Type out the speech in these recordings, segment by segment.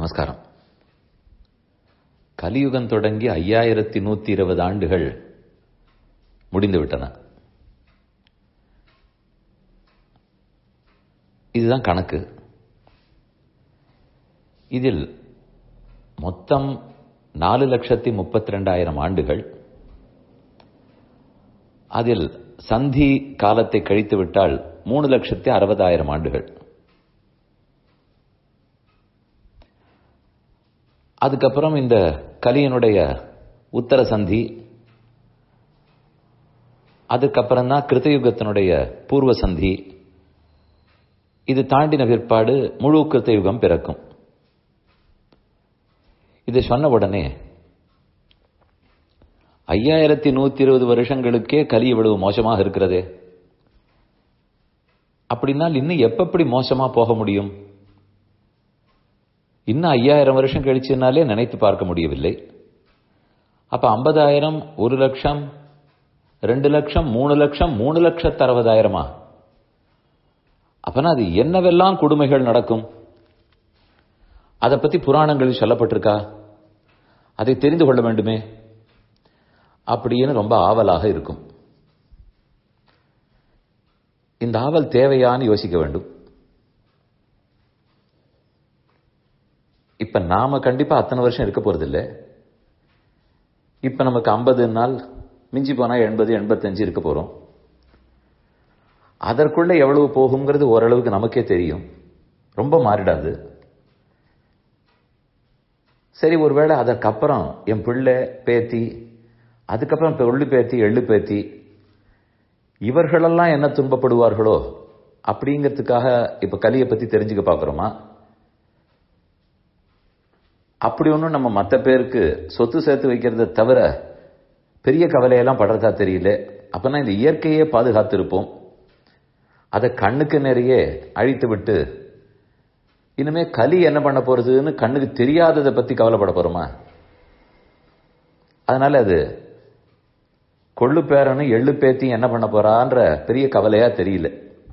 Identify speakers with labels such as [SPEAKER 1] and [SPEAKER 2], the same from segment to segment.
[SPEAKER 1] நமஸ்காரம் கலியுகம் தொடங்கி ஐயாயிரத்தி நூத்தி இருபது ஆண்டுகள் முடிந்துவிட்டன இதுதான் கணக்கு இதில் மொத்தம் நாலு லட்சத்தி முப்பத்தி ரெண்டாயிரம் ஆண்டுகள் அதில் சந்தி காலத்தை கழித்து விட்டால் மூணு லட்சத்தி அறுபதாயிரம் ஆண்டுகள் அதுக்கப்புறம் இந்த கலியனுடைய உத்தர சந்தி அதுக்கப்புறம் தான் கிருத்தயுகத்தினுடைய பூர்வ சந்தி இது தாண்டின பிற்பாடு முழு கிருத்தயுகம் பிறக்கும் இதை சொன்ன உடனே ஐயாயிரத்தி நூத்தி இருபது வருஷங்களுக்கே கலி இவ்வளவு மோசமாக இருக்கிறதே அப்படின்னால் இன்னும் எப்பப்படி மோசமா போக முடியும் இன்னும் ஐயாயிரம் வருஷம் கழிச்சுனாலே நினைத்து பார்க்க முடியவில்லை அப்ப ஐம்பதாயிரம் ஒரு லட்சம் ரெண்டு லட்சம் மூணு லட்சம் மூணு லட்சத்து அறுபதாயிரமா அப்பனா அது என்னவெல்லாம் கொடுமைகள் நடக்கும் அதை பத்தி புராணங்களில் சொல்லப்பட்டிருக்கா அதை தெரிந்து கொள்ள வேண்டுமே அப்படின்னு ரொம்ப ஆவலாக இருக்கும் இந்த ஆவல் தேவையான்னு யோசிக்க வேண்டும் இப்ப நாம கண்டிப்பா அத்தனை வருஷம் இருக்க போறது இல்லை இப்ப நமக்கு ஐம்பது நாள் மிஞ்சி போனா எண்பது எண்பத்தஞ்சு இருக்க போறோம் அதற்குள்ள எவ்வளவு போகுங்கிறது ஓரளவுக்கு நமக்கே தெரியும் ரொம்ப மாறிடாது சரி ஒருவேளை அதற்கப்புறம் என் பிள்ளை பேத்தி அதுக்கப்புறம் கொள்ளு பேத்தி எள்ளு பேத்தி இவர்களெல்லாம் என்ன துன்பப்படுவார்களோ அப்படிங்கிறதுக்காக இப்ப கலியை பத்தி தெரிஞ்சுக்க பாக்குறோமா அப்படி ஒன்றும் நம்ம மற்ற பேருக்கு சொத்து சேர்த்து வைக்கிறத தவிர பெரிய கவலையெல்லாம் படுறதா தெரியல அப்பனா இந்த இயற்கையே பாதுகாத்திருப்போம் அதை கண்ணுக்கு நிறைய அழித்து விட்டு இனிமே களி என்ன பண்ண போறதுன்னு கண்ணுக்கு தெரியாததை பத்தி கவலைப்பட போறோமா அதனால அது கொள்ளு பேரனு எள்ளு பேத்தி என்ன பண்ண போறான்ற பெரிய கவலையா தெரியல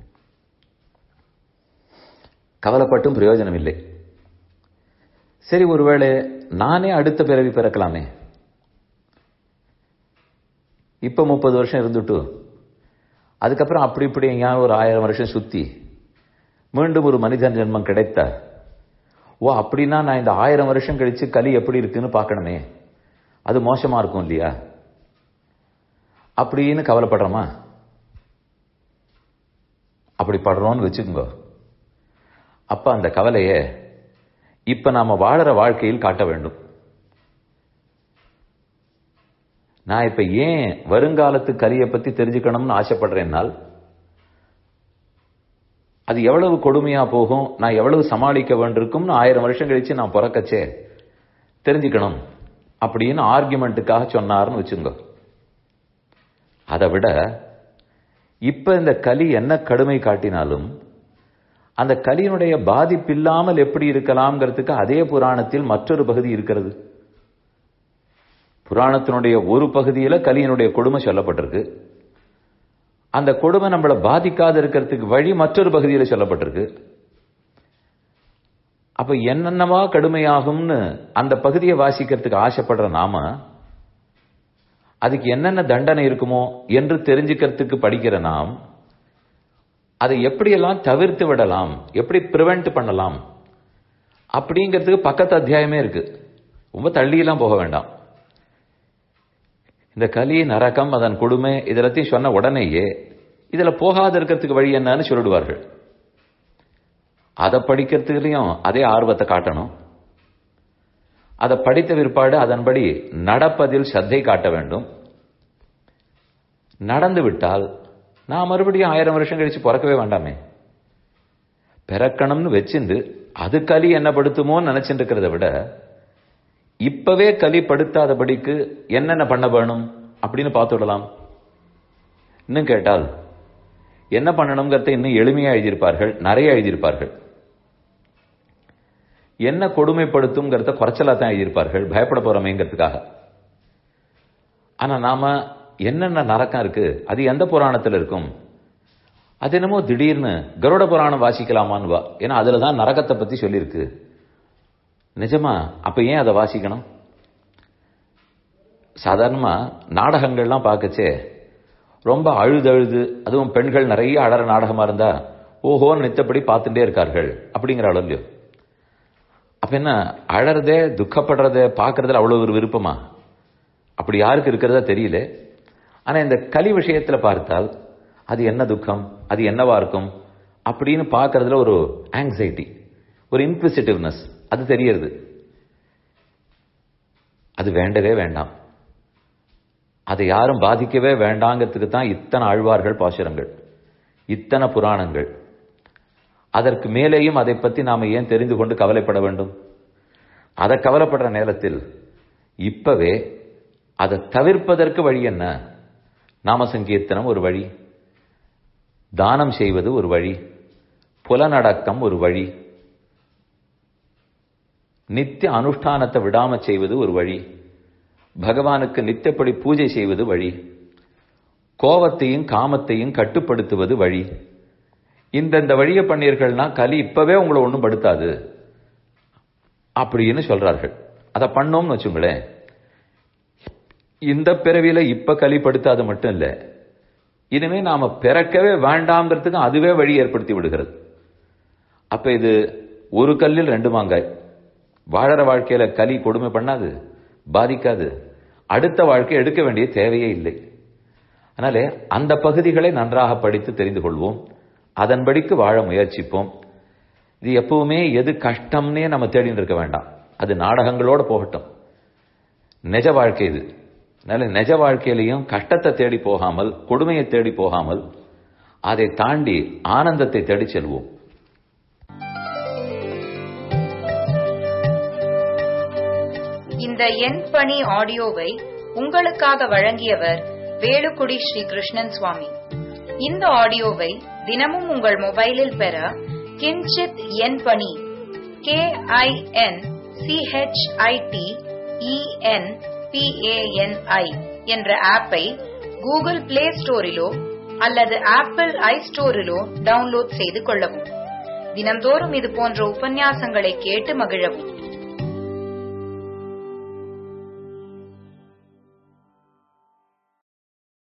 [SPEAKER 1] கவலைப்பட்டும் பிரயோஜனம் இல்லை சரி ஒருவேளை நானே அடுத்த பிறவி பிறக்கலாமே இப்ப முப்பது வருஷம் இருந்துட்டு அதுக்கப்புறம் அப்படி இப்படி எங்கேயாவது ஒரு ஆயிரம் வருஷம் சுத்தி மீண்டும் ஒரு மனிதன் ஜென்மம் கிடைத்த ஓ அப்படின்னா நான் இந்த ஆயிரம் வருஷம் கழிச்சு களி எப்படி இருக்குன்னு பார்க்கணுமே அது மோசமா இருக்கும் இல்லையா அப்படின்னு கவலைப்படுறோமா அப்படி படுறோம்னு வச்சுக்கோங்க அப்ப அந்த கவலைய இப்ப நாம வாழற வாழ்க்கையில் காட்ட வேண்டும் நான் இப்ப ஏன் வருங்காலத்து கலியை பத்தி தெரிஞ்சுக்கணும்னு ஆசைப்படுறேன்னால் அது எவ்வளவு கொடுமையா போகும் நான் எவ்வளவு சமாளிக்க வேண்டியிருக்கும்னு ஆயிரம் வருஷம் கழிச்சு நான் பிறக்கச்சே தெரிஞ்சுக்கணும் அப்படின்னு ஆர்குமெண்ட்டுக்காக சொன்னார்னு வச்சுங்க அதை விட இப்ப இந்த கலி என்ன கடுமை காட்டினாலும் அந்த கலியினுடைய பாதிப்பு இல்லாமல் எப்படி இருக்கலாம்ங்கிறதுக்கு அதே புராணத்தில் மற்றொரு பகுதி இருக்கிறது புராணத்தினுடைய ஒரு பகுதியில கலியினுடைய கொடுமை சொல்லப்பட்டிருக்கு அந்த கொடுமை நம்மளை பாதிக்காத இருக்கிறதுக்கு வழி மற்றொரு பகுதியில் சொல்லப்பட்டிருக்கு அப்ப என்னென்னவா கடுமையாகும்னு அந்த பகுதியை வாசிக்கிறதுக்கு ஆசைப்படுற நாம அதுக்கு என்னென்ன தண்டனை இருக்குமோ என்று தெரிஞ்சுக்கிறதுக்கு படிக்கிற நாம் அதை எப்படியெல்லாம் தவிர்த்து விடலாம் எப்படி பிரிவெண்ட் பண்ணலாம் அப்படிங்கிறதுக்கு பக்கத்து அத்தியாயமே இருக்கு ரொம்ப தள்ளியெல்லாம் போக வேண்டாம் இந்த கலி நரகம் அதன் கொடுமை இதெல்லாத்தையும் சொன்ன உடனேயே இதுல போகாத இருக்கிறதுக்கு வழி என்னன்னு சொல்லிடுவார்கள் அதை படிக்கிறதுலயும் அதே ஆர்வத்தை காட்டணும் அதை படித்த பிற்பாடு அதன்படி நடப்பதில் சத்தை காட்ட வேண்டும் நடந்து விட்டால் நான் மறுபடியும் ஆயிரம் வருஷம் கழிச்சு பிறக்கவே வேண்டாமே பிறக்கணும்னு வச்சிருந்து அது களி என்ன படுத்துமோன்னு நினைச்சிட்டு இருக்கிறத விட இப்பவே களி படுத்தாதபடிக்கு என்னென்ன பண்ண வேணும் அப்படின்னு பார்த்து விடலாம் இன்னும் கேட்டால் என்ன பண்ணணுங்கிறத இன்னும் எளிமையா எழுதியிருப்பார்கள் நிறைய எழுதியிருப்பார்கள் என்ன கொடுமைப்படுத்தும்ங்கிறத குறைச்சலா தான் எழுதியிருப்பார்கள் பயப்பட போறோமேங்கிறதுக்காக ஆனா நாம என்னென்ன நரக்கம் இருக்கு அது எந்த புராணத்தில் இருக்கும் அது என்னமோ திடீர்னு கருட புராணம் வாசிக்கலாமான்னு வா ஏன்னா அதுல தான் நரகத்தை பத்தி சொல்லியிருக்கு நிஜமா அப்ப ஏன் அதை வாசிக்கணும் சாதாரணமா நாடகங்கள்லாம் பார்க்கச்சே ரொம்ப அழுது அழுது அதுவும் பெண்கள் நிறைய அழற நாடகமா இருந்தா ஓஹோன்னு நித்தப்படி பார்த்துட்டே இருக்கார்கள் அப்படிங்கிற அளவு அப்ப என்ன அழறதே துக்கப்படுறதே பார்க்கறதுல அவ்வளவு ஒரு விருப்பமா அப்படி யாருக்கு இருக்கிறதா தெரியல ஆனா இந்த கலி விஷயத்துல பார்த்தால் அது என்ன துக்கம் அது என்னவா இருக்கும் அப்படின்னு பார்க்கறதுல ஒரு ஆங்ஸைட்டி ஒரு இன்க்விசிட்டிவ்னஸ் அது தெரியறது அது வேண்டவே வேண்டாம் அதை யாரும் பாதிக்கவே வேண்டாங்கிறதுக்கு தான் இத்தனை ஆழ்வார்கள் பாசுரங்கள் இத்தனை புராணங்கள் அதற்கு மேலேயும் அதை பற்றி நாம ஏன் தெரிந்து கொண்டு கவலைப்பட வேண்டும் அதை கவலைப்படுற நேரத்தில் இப்பவே அதை தவிர்ப்பதற்கு வழி என்ன நாம சங்கீர்த்தனம் ஒரு வழி தானம் செய்வது ஒரு வழி புலனடக்கம் ஒரு வழி நித்திய அனுஷ்டானத்தை விடாம செய்வது ஒரு வழி பகவானுக்கு நித்தியப்படி பூஜை செய்வது வழி கோபத்தையும் காமத்தையும் கட்டுப்படுத்துவது வழி இந்தந்த வழியை பண்ணீர்கள்னா கலி இப்பவே உங்களை ஒன்றும் படுத்தாது அப்படின்னு சொல்றார்கள் அதை பண்ணோம்னு வச்சுங்களேன் இந்த பிறவியில இப்ப கலி படுத்தாது மட்டும் இல்ல இனிமே நாம பிறக்கவே வேண்டாம்ங்கிறதுக்கு அதுவே வழி ஏற்படுத்தி விடுகிறது அப்ப இது ஒரு கல்லில் ரெண்டு மாங்காய் வாழற வாழ்க்கையில கலி கொடுமை பண்ணாது பாதிக்காது அடுத்த வாழ்க்கை எடுக்க வேண்டிய தேவையே இல்லை அதனாலே அந்த பகுதிகளை நன்றாக படித்து தெரிந்து கொள்வோம் அதன்படிக்கு வாழ முயற்சிப்போம் இது எப்பவுமே எது கஷ்டம்னே நம்ம தேடிட்டு இருக்க வேண்டாம் அது நாடகங்களோட போகட்டும் நிஜ வாழ்க்கை இது அதனால நிஜ வாழ்க்கையிலையும் கஷ்டத்தை தேடி போகாமல் கொடுமையை தேடி போகாமல் அதை தாண்டி ஆனந்தத்தை தேடி செல்வோம்
[SPEAKER 2] இந்த எண் பணி ஆடியோவை உங்களுக்காக வழங்கியவர் வேலுக்குடி ஸ்ரீ கிருஷ்ணன் சுவாமி இந்த ஆடியோவை தினமும் உங்கள் மொபைலில் பெற கிஞ்சித் எண் பணி கே ஐ என் சிஹெச்ஐடி இஎன் பிஏஎன்ஐ என்ற ஆப்பை கூகுள் பிளே ஸ்டோரிலோ அல்லது ஆப்பிள் ஐ ஸ்டோரிலோ டவுன்லோட் செய்து கொள்ளவும் தினம்தோறும் இது போன்ற உபன்யாசங்களை கேட்டு மகிழவும்